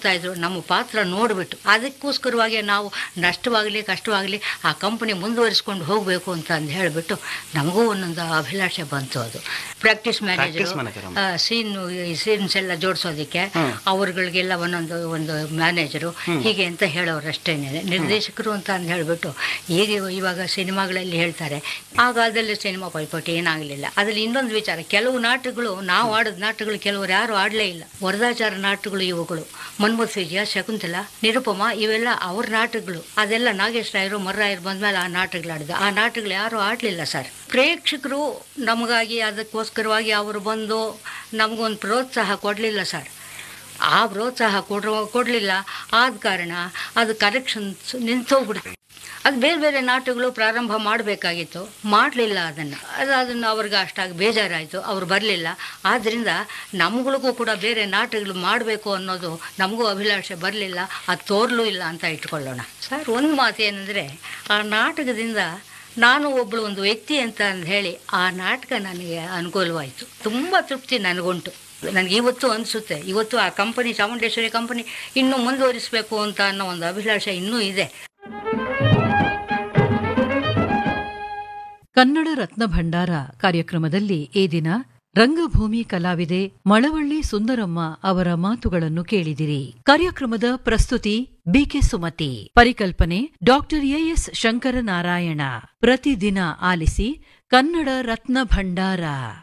ನೋಡ್ತಾ ಇದ್ರು ನಮ್ಮ ಪಾತ್ರ ನೋಡಿಬಿಟ್ಟು ಅದಕ್ಕೋಸ್ಕರವಾಗಿ ನಾವು ನಷ್ಟವಾಗಲಿ ಕಷ್ಟವಾಗಲಿ ಆ ಕಂಪನಿ ಮುಂದುವರಿಸ್ಕೊಂಡು ಹೋಗಬೇಕು ಅಂತ ಅಂದು ಹೇಳಿಬಿಟ್ಟು ನಮಗೂ ಒಂದೊಂದು ಅಭಿಲಾಷೆ ಬಂತು ಅದು practice Practice manager manager. Scene scenes ಎಲ್ಲ ಜೋಡಿಸೋದಕ್ಕೆ ಅವ್ರಗಳಿಗೆಲ್ಲ ಒಂದೊಂದು ಒಂದು ಮ್ಯಾನೇಜರು ಹೀಗೆ ಅಂತ ಹೇಳೋರು ಅಷ್ಟೇನೆ ನಿರ್ದೇಶಕರು ಅಂತ ಅಂದು ಹೇಳಿಬಿಟ್ಟು ಈಗ ಇವಾಗ ಸಿನಿಮಾಗಳಲ್ಲಿ ಹೇಳ್ತಾರೆ ಆ ಕಾಲದಲ್ಲಿ ಸಿನಿಮಾ ಪೈಪೋಟಿ ಏನಾಗಲಿಲ್ಲ ಅದ್ರಲ್ಲಿ ಇನ್ನೊಂದು ವಿಚಾರ ಕೆಲವು ನಾಟಕಗಳು ನಾವು ಆಡಿದ ನಾಟಕಗಳು ಕೆಲವರು ಯಾರು ಆಡಲೇ ಇಲ್ಲ ವರದಾಚಾರ ನಾಟಕಗಳು ಇವುಗಳು ಮನ್ಮಥ್ ವಿಜಯ ಶಕುಂತಲ ನಿರುಪಮ ಇವೆಲ್ಲ ಅವ್ರ ನಾಟಕಗಳು ಅದೆಲ್ಲ ನಾಗೇಶ್ ರಾಯರು ಮರ್ರಾಯರು ಬಂದ್ಮೇಲೆ ಆ ನಾಟಕಗಳು ಆಡಿದ ಆ ನಾಟಕಗಳು ಯಾರು ಆಡಲಿಲ್ಲ ಸರ್ ಪ್ರೇಕ್ಷಕರು ನಮಗಾಗಿ ಅದಕ್ಕೋಸ್ಕರವಾಗಿ ಅವರು ಬಂದು ನಮಗೊಂದು ಪ್ರೋತ್ಸಾಹ ಕೊಡಲಿಲ್ಲ ಸರ್ ಆ ಪ್ರೋತ್ಸಾಹ ಕೊಡ್ರೋ ಕೊಡಲಿಲ್ಲ ಆದ ಕಾರಣ ಅದು ಕರೆಕ್ಷನ್ಸ್ ನಿಂತೋಗ್ಬಿಡ್ತು ಅದು ಬೇರೆ ಬೇರೆ ನಾಟಕಗಳು ಪ್ರಾರಂಭ ಮಾಡಬೇಕಾಗಿತ್ತು ಮಾಡಲಿಲ್ಲ ಅದನ್ನು ಅದು ಅದನ್ನು ಅವ್ರಿಗೆ ಅಷ್ಟಾಗಿ ಬೇಜಾರಾಯಿತು ಅವ್ರು ಬರಲಿಲ್ಲ ಆದ್ದರಿಂದ ನಮ್ಗಳಿಗೂ ಕೂಡ ಬೇರೆ ನಾಟಕಗಳು ಮಾಡಬೇಕು ಅನ್ನೋದು ನಮಗೂ ಅಭಿಲಾಷೆ ಬರಲಿಲ್ಲ ಅದು ತೋರ್ಲೂ ಇಲ್ಲ ಅಂತ ಇಟ್ಕೊಳ್ಳೋಣ ಸರ್ ಒಂದು ಮಾತು ಏನಂದರೆ ಆ ನಾಟಕದಿಂದ ನಾನು ಒಬ್ಬಳು ಒಂದು ವ್ಯಕ್ತಿ ಅಂತ ಅಂದು ಹೇಳಿ ಆ ನಾಟಕ ನನಗೆ ಅನುಕೂಲವಾಯಿತು ತುಂಬ ತೃಪ್ತಿ ನನಗುಂಟು ನನಗೆ ಇವತ್ತು ಅನಿಸುತ್ತೆ ಇವತ್ತು ಆ ಕಂಪನಿ ಚಾಮುಂಡೇಶ್ವರಿ ಕಂಪನಿ ಇನ್ನೂ ಮುಂದುವರಿಸಬೇಕು ಅಂತ ಅನ್ನೋ ಒಂದು ಅಭಿಲಾಷೆ ಇನ್ನೂ ಇದೆ ಕನ್ನಡ ರತ್ನ ಭಂಡಾರ ಕಾರ್ಯಕ್ರಮದಲ್ಲಿ ಈ ದಿನ ರಂಗಭೂಮಿ ಕಲಾವಿದೆ ಮಳವಳ್ಳಿ ಸುಂದರಮ್ಮ ಅವರ ಮಾತುಗಳನ್ನು ಕೇಳಿದಿರಿ ಕಾರ್ಯಕ್ರಮದ ಪ್ರಸ್ತುತಿ ಬಿಕೆ ಸುಮತಿ ಪರಿಕಲ್ಪನೆ ಡಾಕ್ಟರ್ ಎಎಸ್ ಶಂಕರನಾರಾಯಣ ಪ್ರತಿದಿನ ಆಲಿಸಿ ಕನ್ನಡ ರತ್ನ ಭಂಡಾರ